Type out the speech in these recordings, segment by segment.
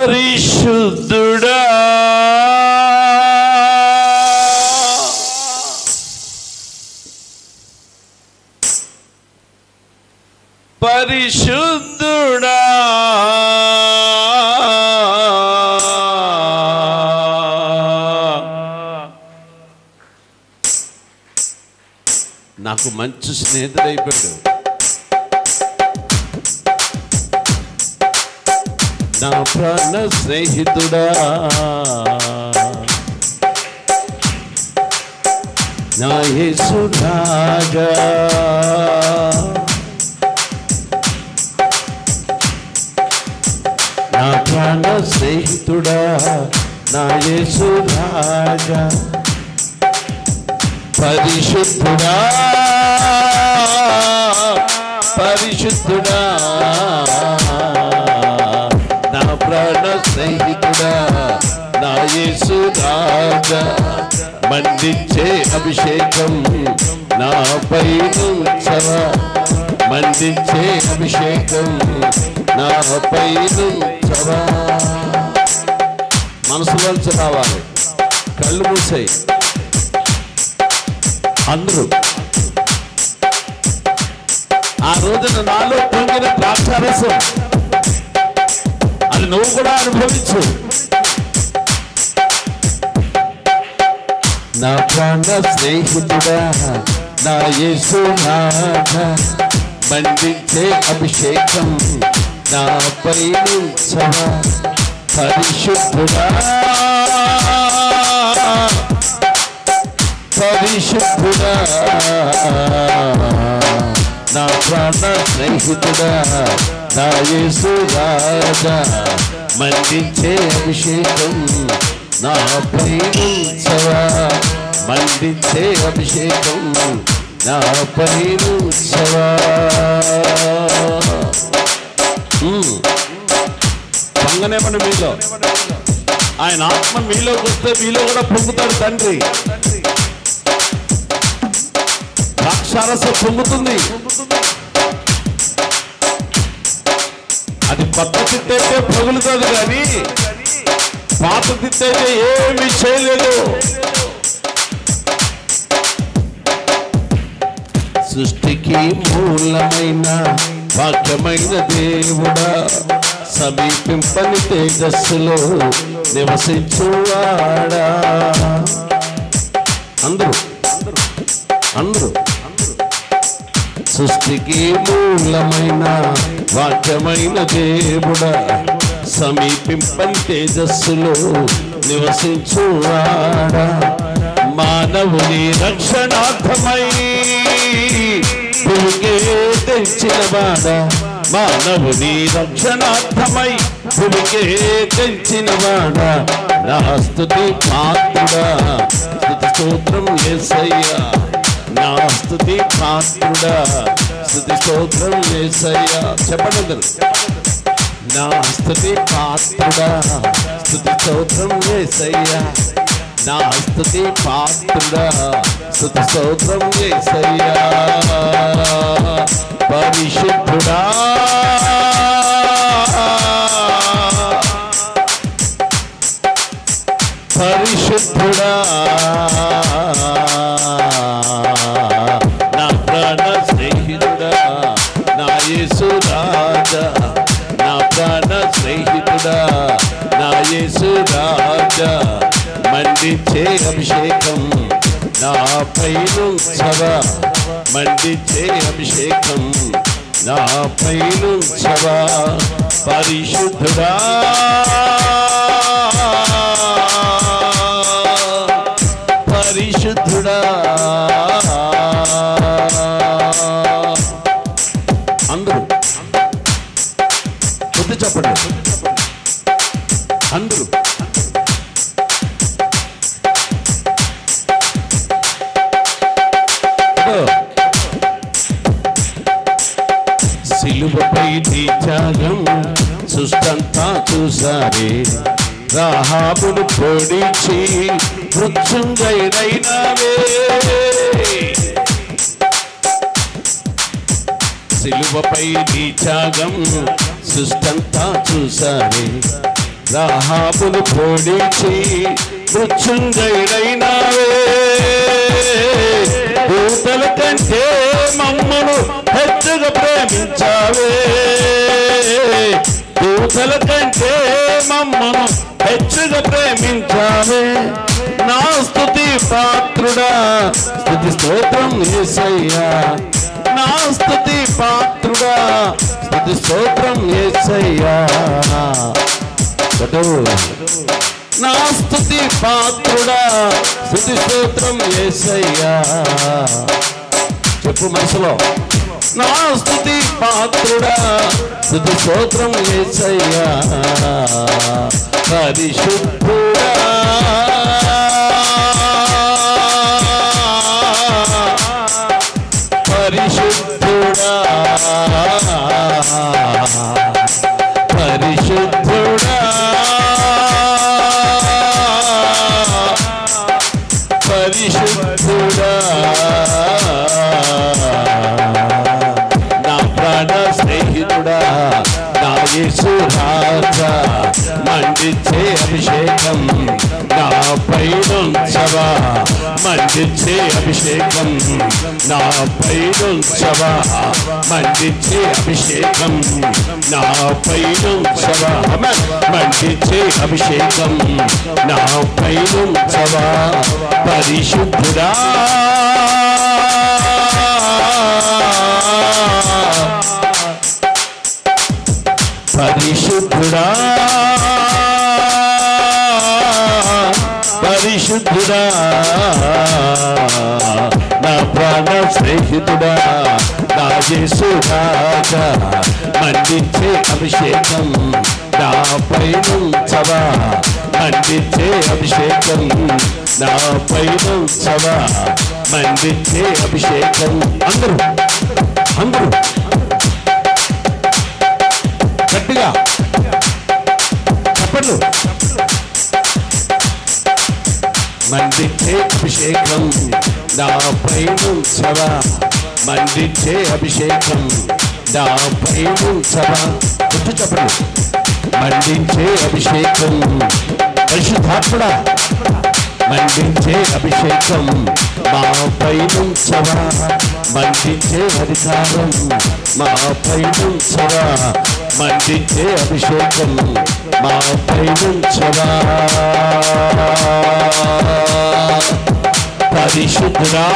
పరిశుద్ధుడా పరిశుద్ధుడా నాకు మంచి స్నేహితుడైపోయాడు నా ప్రాణ స్నేహితుడా నా యేసు రాజా నా ప్రాణ స్నేహితుడా నా యేసు రాజా పరిశుద్ధుడా పరిశుద్ధుడా నా ప్రాణ స్నేహితుడా నా యేసు రాజా మండించే అభిషేకం నాపై నుంచవా మండించే అభిషేకం నాపై నుంచవా మనసులోంచి రావాలి కళ్ళు మూసాయి అందరూ ఆ రోజున నాలో పొంగిన ద్రాక్షారసం అది నువ్వు కూడా అనుభవించు నా ప్రాణ స్నేహితుడా నా యేసు నాథ మండించే అభిషేకం నాపై నుంచవా పరిశుద్ధుడా పరిశుద్ధుడా నా ప్రాణ స్నేహితుడా నా యేసు రాజా మండించే అభిషేకం నా పైనుంచవా మండించే అభిషేకం నా పైనుంచవా పొంగనేమని మీలో ఆయన ఆత్మ మీలోకి వస్తే మీలో కూడా పొంగుతాడు తండ్రి ద్రాక్షారస పొంగుతుంది అది కొత్త తిట్టయితే పగులుతుంది కానీ పాత తిట్టయితే ఏమి చేయలేదు సృష్టికి మూలమైన వాక్యమైన దేవుడా సమీపింపని తేజస్సులో నివసించువాడా అందరూ అందరూ సృష్టికి మూలమైన వాక్యమైన దేవుడా సమీపింపని తేజస్సులో నివసించువాడా మానవుని రక్షణార్థమై భూమికే తెంచిన వాడా మానవుని రక్షణార్థమై భూమికే తెంచిన వాడా నా స్తుతి పాత్రుడా స్తుతి స్తోత్రం యేసయ్యా నా స్తుతి పాత్రుడా స్తుతి స్తోత్రం యేసయ్యా చెప్పండి అందరూ నా స్తుతి పాత్రుడా స్తుతి స్తోత్రం యేసయ్యా నా స్తుతి పాత్రుడా స్తుతి స్తోత్రం యేసయ్యా పరిశుద్ధుడా పరిశుద్ధుడా నా ప్రాణ స్నేహితుడా నా యేసు రాజా నా ప్రాణ స్నేహితుడా నా యేసు రాజా మండించే అభిషేకం నా పైనుంచవ మండించే అభిషేకం నా పైనుంచవ పరిశుద్ధుడా పరిశుద్ధుడా అందరూ బుద్ధి చెప్పండి అందరూ ఇదిగో. సిలువపై నీ త్యాగం సుష్టంతా చూసారే రాహాబును పొడిచి మృత్యుంజయుడైనవే సిలువపై నీ త్యాగం సుష్టంతా చూసారే రహాబును పొడిచి మృత్యుంజయుడైనావే దూతల కంటే మమ్మను హెచ్చుగా ప్రేమించావే దూతల కంటే మమ్మను హెచ్చుగా ప్రేమించావే నా స్తుతి పాత్రుడా స్తుతి స్తోత్రం యేసయ్యా నా స్తుతి పాత్రుడా స్తుతి స్తోత్రం యేసయ్యా కొట్టవు. నా స్తుతి పాత్రుడా స్తుతి స్తోత్రం యేసయ్యా చెప్పు మనసులో నా స్తుతి పాత్రుడా స్తుతి స్తోత్రం యేసయ్యా పరిశుద్ధుడా పరిశుద్ధుడా పరిశుద్ధుడా పరిశుద్ధుడా నా ప్రాణ స్నేహితుడా నా యేసు రాజా మండిచ్చే అభిషేకం నా పైనుంచవా మండిచ్చే అభిషేకం నా పైనుంచవా మండిచ్చే అభిషేకం నా పైనుంచవా మండిచ్చే అభిషేకం నా పైనుంచవా పరిశుద్ధుడా పరిశుద్ధుడా పరిశుద్ధుడా నా ప్రాణ స్నేహితుడా నా యేసు రాజా మండించే అభిషేకం నా పైనుంచవా మండించే అభిషేకం నా పైనుంచవా మండించే అభిషేకం అందరూ అందరూ గట్టిగా చెప్పండు మండించే అభిషేకం నా పైనుంచవా మండించే అభిషేకం నా పైనుంచవా గుర్తు చెప్పండి మండించే అభిషేకం పరిశుద్ధాత్మడా మండించే అభిషేకం మా పైనుంచవా మండించే అధికారం మా పైనుంచవా మండించే అభిషేకం మా పైనుంచవా పరిశుద్ధుడా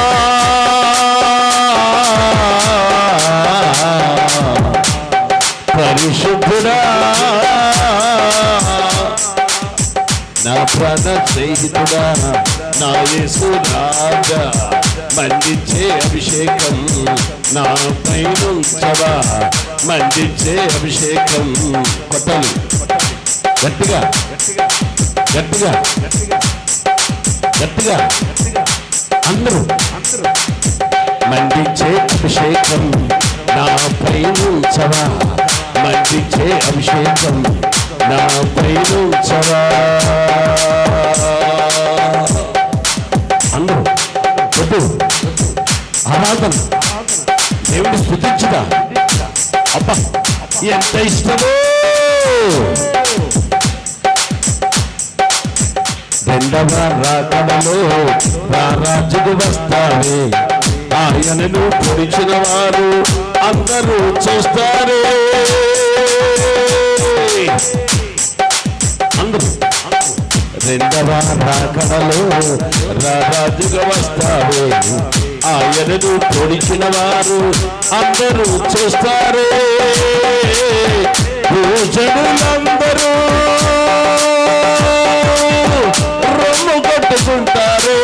పరిశుద్ధుడా నా ప్రాణ స్నేహితుడా నా యేసు రాజా మండించే అభిషేకం నా పైనుంచవా మండించే అభిషేకం కొట్టాలి గట్టిగా గట్టిగా గట్టిగా అందరూ మండించే అభిషేకం నా పైనుంచవా మండించే అభిషేకం నా పైనుంచవా అందరూ వద్దు ఆరాధన దేవుని స్థుతించుగా అబ్బా ఎంత ఇష్టమో రెండవ రాకడలో రారాజుకు వస్తావే ఆయనను పొడిచిన వారు అందరూ చూస్తారే అందరూ రెండవ రాకడలో రారాజుగా వస్తావే ఆయనను పొడిచిన వారు అందరూ చూస్తారే భూజనులందరూ రొమ్ము కొట్టుకుంటారే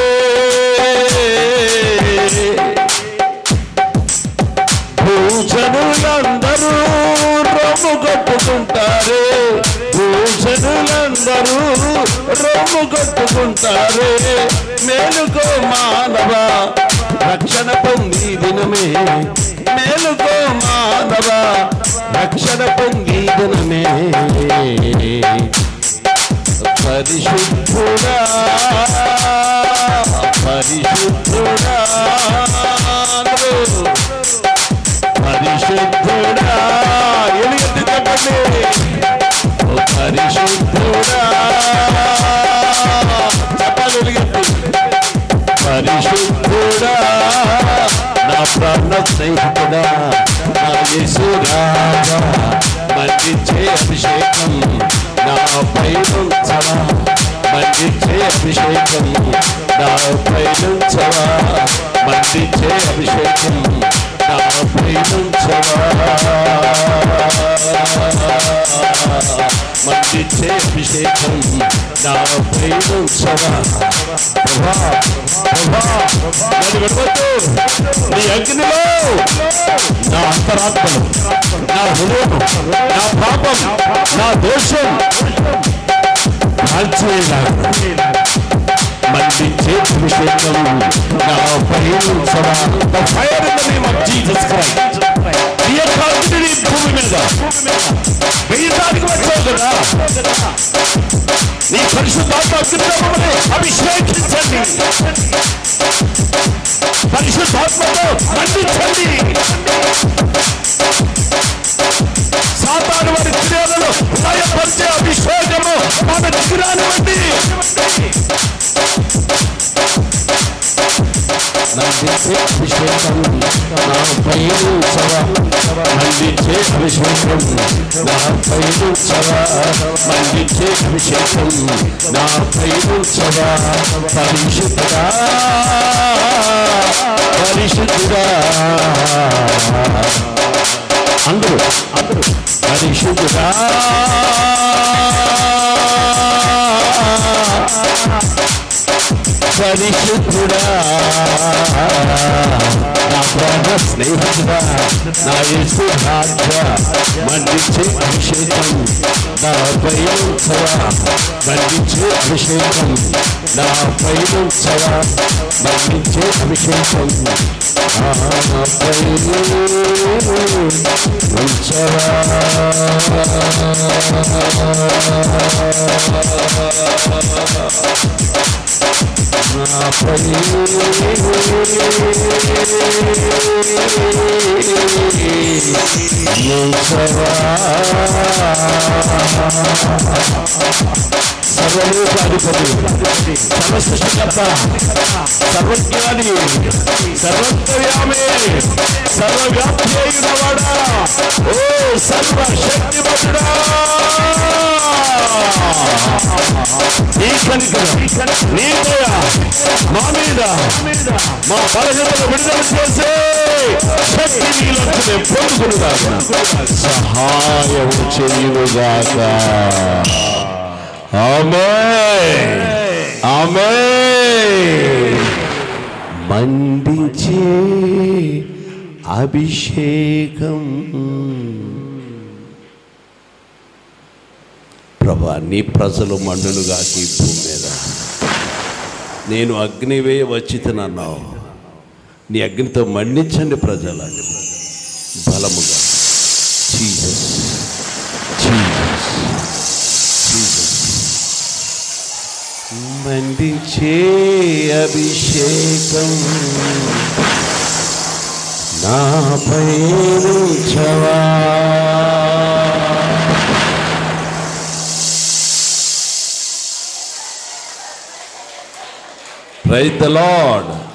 భూషణులందరూ రొమ్ము కొట్టుకుంటారే భూషణులందరూ రొమ్ము కొట్టుకుంటారే మేలుకో మానవ రక్షణ పొంది దినమే మేలుకో మానవ రక్షణ పొంది దినమే పరిశుద్ధుడా పరిశుద్ధుడా పరిశుద్ధుడా ఎలుగెత్తి చెప్పండి ఓ పరిశుద్ధుడా చెప్పాలి వెలుగెత్తి. పరిశుద్ధుడా నా ప్రాణ స్నేహితుడా నా యేసురాజా మందించే అభిషేకం నా పైనుంచవా మందించే అభిషేకం నా పైనుంచవా మందించే అభిషేకం నా పైనుంచవా మందించే అభిషేకం నా పైనుంచవా ప్రభా ప్రభా నన్ను విడవద్దు నీ అగ్నిలో నా అంతరాత్మలు నా హృదయం నా పాపం నా దోషం కాల్చేయలాగా మండించే అభిషేకం నా పైనుంచవా the fire in the name of Jesus Christ నీ యొక్క అగ్నిని భూమి మీద వేయడానికి వచ్చావు కదా నీ పరిశుద్ధాత్మ అగ్నితో మమ్మల్ని అభిషేకించండి పరిశుద్ధాత్మతో మండించండి సాతాను వారి క్రియలను లయపరిచే అభిషేకము మన దిగురానివ్వండి మండించే అభిషేకం నా పైరు సవా మండించే అభిషేకం నా పైరు సవా మండించే అభిషేకం నా పైరు సవా పరిశుద్ధుడా పరిశుద్ధుడా అందరూ అందరూ పరిశుద్ధుడా పరిశుద్ధుడా నా ప్రాణ స్నేహితుడా నా యేసు రాజా మండించే అభిషేకం నా పైనుంచవా మండించే అభిషేకం నా పైనుంచవా మండించే అభిషేకం నా సర్వలోకాధిపతి సర్వసృష్టికర్త సర్వజ్ఞాని సర్వోత్తర్యామి సర్వవ్యాప్తి అయినవాడా ఓ సర్వశక్తిమంతుడా నీ కనికరం నీ దయ మా మీద మా బలహీనతను విడుదల చేసే శక్తి నీలోకి మేము పొందుకునుగాక సహాయం చేయుగాక ఆమె ఆమె మండించే అభిషేకం ప్రభా నీ ప్రజలు మండునుగా ఈ భూమి మీద నేను అగ్నివే వచ్చితనన్నావు నీ అగ్నితో మండించండి ప్రజలని బలముగా జీసస్ జీసస్ జీసస్ మండించే అభిషేకం నాపై నుంచవా ప్రైజ్ ద లార్డ్